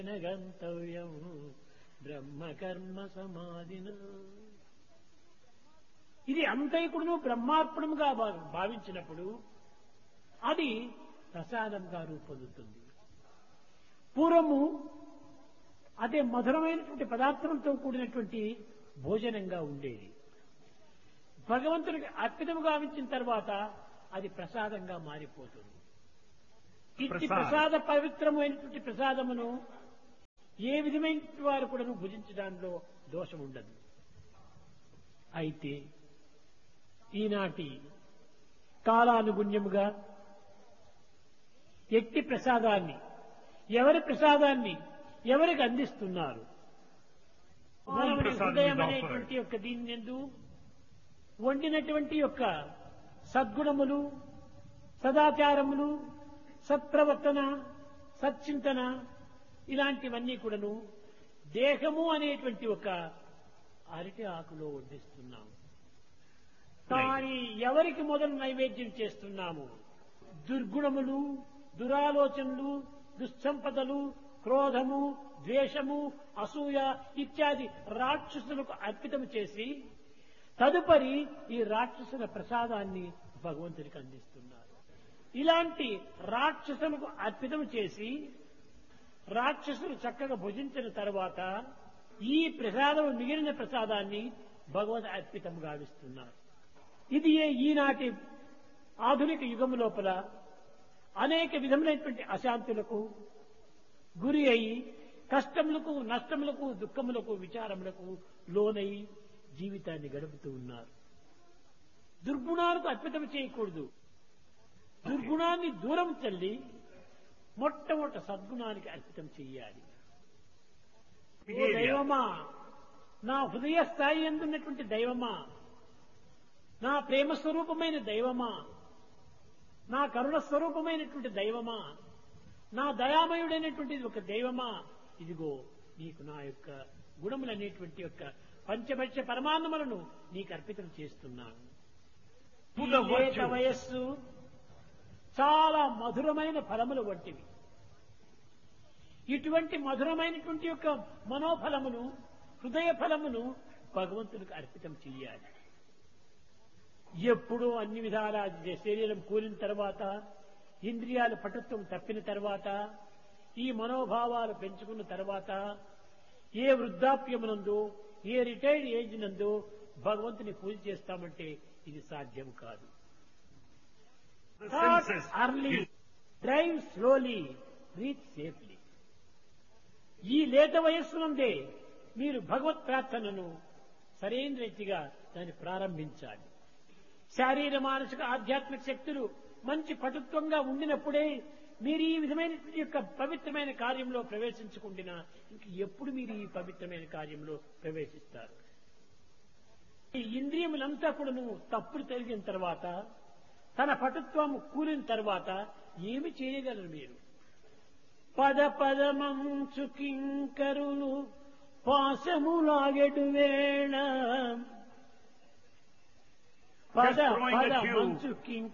గంతవ్యం బ్రహ్మకర్మ సమాధిన ఇది అంతైకుడును బ్రహ్మార్పణముగా భా- భావించినప్పుడు అది ప్రసాదంగా రూపొందుతుంది పూర్వము అదే మధురమైనటువంటి పదార్థంతో కూడినటువంటి భోజనంగా ఉండేది భగవంతుడికి అర్పితము గావించిన తర్వాత అది ప్రసాదంగా మారిపోతుంది ఇట్టి ప్రసాదం. ప్రసాద పవిత్రమైనటువంటి ప్రసాదమును ఏ విధమైన వారు కూడా భుజించడంలో దోషం ఉండదు అయితే ఈనాటి కాలానుగుణ్యముగా ఎట్టి ప్రసాదాన్ని ఎవరి ప్రసాదాన్ని ఎవరికి అందిస్తున్నారు మానవుని ప్రసాదం హృదయం is అనేటువంటి యొక్క దీని ఎందు వండినటువంటి యొక్క సద్గుణములు సదాచారములు సత్ప్రవర్తన సచ్చింతన ఇలాంటివన్నీ కూడాను దేహము అనేటువంటి ఒక అరటి ఆకులో వడ్డిస్తున్నాము కానీ ఎవరికి మొదలు నైవేద్యం చేస్తున్నాము దుర్గుణములు దురాలోచనలు దుస్సంపదలు క్రోధము ద్వేషము అసూయ ఇత్యాది రాక్షసులకు అర్పితం చేసి తదుపరి ఈ రాక్షసుల ప్రసాదాన్ని భగవంతునికి అందిస్తున్నారు ఇలాంటి రాక్షసులకు అర్పితం చేసి రాక్షసులు చక్కగా భుజించిన తర్వాత ఈ ప్రసాదం మిగిలిన ప్రసాదాన్ని భగవద్ అర్పితం గావిస్తున్నారు ఇది ఏ ఈనాటి ఆధునిక యుగము లోపల అనేక విధములైనటువంటి అశాంతులకు గురి అయి కష్టములకు నష్టములకు దుఃఖములకు విచారములకు లోనై జీవితాన్ని గడుపుతూ ఉన్నారు దుర్గుణాలకు అర్పితం చేయకూడదు దుర్గుణాన్ని దూరం తల్లి మొట్టమొదట సద్గుణానికి అర్పితం చెయ్యాలి ఓ Behavior. దైవమా నా హృదయ స్థాయి ఎందున్నటువంటి దైవమా నా ప్రేమ స్వరూపమైన దైవమా నా కరుణ స్వరూపమైనటువంటి దైవమా నా దయామయుడైనటువంటి ఒక దైవమా ఇదిగో నీకు నా యొక్క గుణములనేటువంటి యొక్క పంచపక్ష పరమాన్నములను నీకు అర్పితం చేస్తున్నాను To the ఈ లేత virtue. వయస్సు చాలా మధురమైన ఫలములు వంటివి ఇటువంటి మధురమైనటువంటి యొక్క మనోఫలమును హృదయ ఫలమును భగవంతునికి అర్పితం చెయ్యాలి ఎప్పుడూ అన్ని విధాల శరీరం కూలిన తర్వాత ఇంద్రియాల పటుత్వం తప్పిన తర్వాత ఈ మనోభావాలు పెంచుకున్న తర్వాత ఏ వృద్ధాప్యమునందు ఏ రిటైర్డ్ ఏజ్ నందు భగవంతుని పూజ చేస్తామంటే ఇది సాధ్యం కాదు The Start senses. early, drive slowly, reach safely. ఈ లేత వయస్సు నుండే మీరు భగవత్ ప్రార్థనను సరైన రీతిగా దాన్ని ప్రారంభించాలి శారీర మానసిక ఆధ్యాత్మిక శక్తులు మంచి పటుత్వంగా ఉండినప్పుడే మీరు ఈ విధమైన యొక్క పవిత్రమైన కార్యంలో ప్రవేశించకుండా ఇంక ఎప్పుడు మీరు ఈ పవిత్రమైన కార్యంలో ప్రవేశిస్తారు ఈ ఇంద్రియములంతా కూడాను తప్పుడు తెలిగిన తర్వాత తన పటుత్వం కూలిన తర్వాత ఏమి చేయగలరు మీరు పద పదమంచు కింకరులు పాశములాగెడు వేళ పద Just throwing a పద cue. మంచు కింక